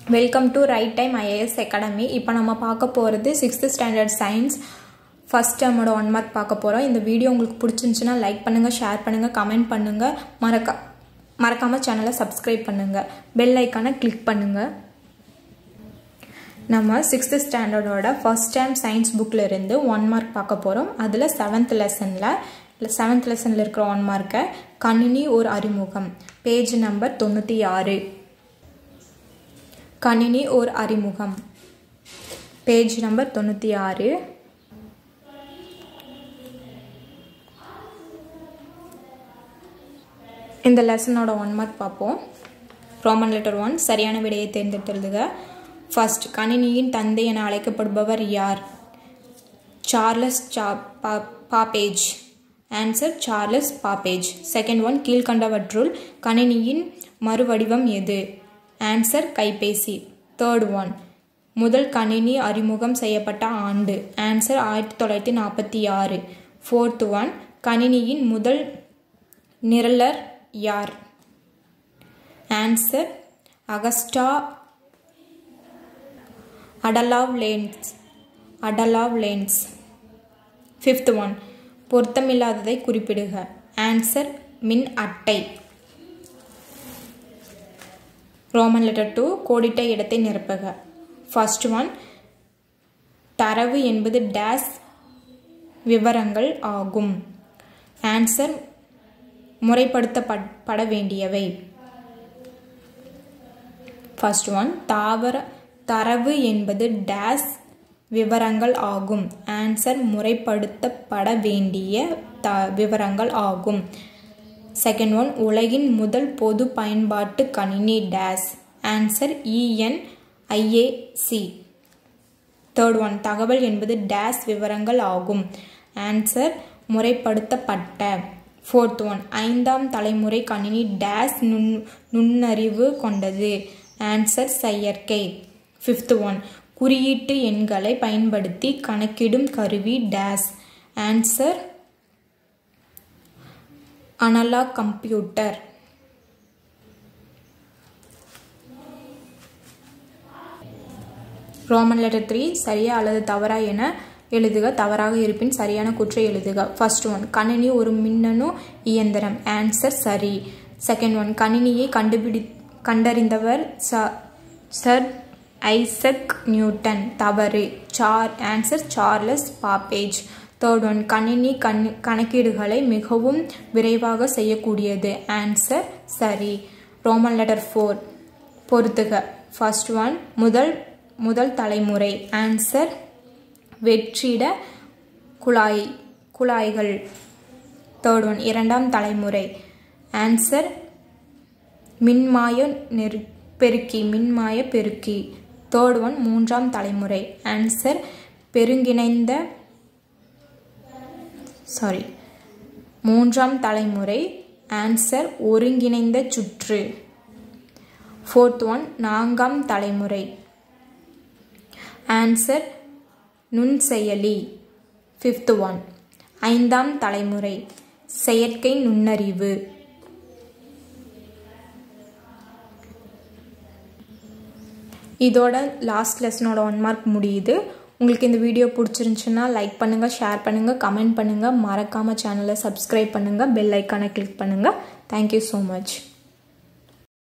welcome to Right Time IAS academy இப்போ நம்ம பார்க்க போகிறது சிக்ஸ்த்து ஸ்டாண்டர்ட் சயின்ஸ் ஃபஸ்ட் டேர்மோட ஒன் மார்க் பார்க்க போகிறோம் இந்த வீடியோ உங்களுக்கு பிடிச்சிருந்துச்சுன்னா லைக் பண்ணுங்கள் ஷேர் பண்ணுங்கள் கமெண்ட் பண்ணுங்கள் மறக்க மறக்காமல் சேனலை சப்ஸ்கிரைப் பண்ணுங்கள் பெல் ஐக்கானை கிளிக் பண்ணுங்கள் நம்ம சிக்ஸ்த்து ஸ்டாண்டர்டோட ஃபஸ்ட் டைம் சயின்ஸ் புக்கில் இருந்து ஒன் மார்க் பார்க்க போகிறோம் அதில் செவன்த் லெசனில் செவன்த் லெசனில் இருக்கிற ஒன் மார்க்கை கணினி ஒரு அறிமுகம் பேஜ் நம்பர் தொண்ணூற்றி ஆறு கணினி ஓர் அறிமுகம் பேஜ் நம்பர் தொண்ணூற்றி ஆறு இந்த லெசனோட ஒன் மார்க் பார்ப்போம் ரோமன் லெட்டர் ஒன் சரியான விடையை தேர்ந்தெடுத்துக ஃபர்ஸ்ட் கணினியின் தந்தை என அழைக்கப்படுபவர் யார் சார்லஸ் சா பா Babbage answer Charles Babbage second one கீழ்கண்டவற்றுள் கணினியின் மறுவடிவம் எது ஆன்சர் கைபேசி தேர்ட் ஒன் முதல் கணினி அறிமுகம் செய்யப்பட்ட ஆண்டு ஆன்சர் ஆயிரத்தி தொள்ளாயிரத்தி நாற்பத்தி ஆறு ஃபோர்த் ஒன் கணினியின் முதல் நிரலர் யார் answer Augusta Ada Lovelace Ada Lovelace fifth one பொருத்தமில்லாததை குறிப்பிடுக ஆன்சர் மின் அட்டை ரோமன் லெட்டர் டூ கோடிட்ட இடத்தை நிரப்புக ஃபர்ஸ்ட் ஒன் தரவு என்பது டேஸ் விவரங்கள் ஆகும் ஆன்சர் முறைப்படுத்தப்பட வேண்டியவை ஃபர்ஸ்ட் ஒன் தாவர தரவு என்பது டேஸ் விவரங்கள் ஆகும் ஆன்சர் முறைப்படுத்தப்பட வேண்டிய த விவரங்கள் ஆகும் செகண்ட் ஒன் உலகின் முதல் பொது பயன்பாட்டு கணினி dash answer ENIAC third one தகவல் என்பது டேஸ் விவரங்கள் ஆகும் ஆன்சர் முறைப்படுத்தப்பட்ட ஃபோர்த் ஒன் ஐந்தாம் தலைமுறை கணினி டேஸ் நுண் நுண்ணறிவு கொண்டது ஆன்சர் செயற்கை ஃபிஃப்த் ஒன் குறியீட்டு எண்களை பயன்படுத்தி கணக்கிடும் கருவி dash answer analog computer Roman letter three சரியா அல்லது தவறா என எழுதுக தவறாக இருப்பின் சரியான குற்றை எழுதுக ஃபர்ஸ்ட் ஒன் கணினி ஒரு மின்னணு இயந்திரம் ஆன்சர் சரி செகண்ட் ஒன் கணினியை கண்டுபிடி கண்டறிந்தவர் சர் ஐசக் நியூட்டன் தவறு sir answer Charles Babbage third one கணினி கண் கணக்கீடுகளை மிகவும் விரைவாக செய்யக்கூடியது ஆன்சர் சரி ரோமன் லெட்டர் ஃபோர் பொறுத்துக ஃபர்ஸ்ட் ஒன் முதல் முதல் தலைமுறை ஆன்சர் வெற்றிட குழாய் குழாய்கள் தேர்ட் ஒன் இரண்டாம் தலைமுறை ஆன்சர் மின்மாய நெரு பெருக்கி மின்மாய பெருக்கி தேர்ட் ஒன் மூன்றாம் தலைமுறை ஆன்சர் பெருங்கிணைந்த சாரி மூன்றாம் தலைமுறை ஆன்சர் ஒருங்கிணைந்த சுற்று ஃபோர்த் ஒன் நான்காம் தலைமுறை ஆன்சர் நுண்செயலி ஃபிஃப்த் ஒன் ஐந்தாம் தலைமுறை செயற்கை நுண்ணறிவு இதோட லாஸ்ட் லெசனோட ஒன் மார்க் முடியுது உங்களுக்கு இந்த வீடியோ பிடிச்சிருந்துச்சுன்னா லைக் பண்ணுங்கள் ஷேர் பண்ணுங்கள் கமெண்ட் பண்ணுங்கள் மறக்காமல் சேனலை சப்ஸ்கிரைப் பண்ணுங்கள் பெல் ஐக்கானை கிளிக் பண்ணுங்கள் தேங்க்யூ ஸோ மச்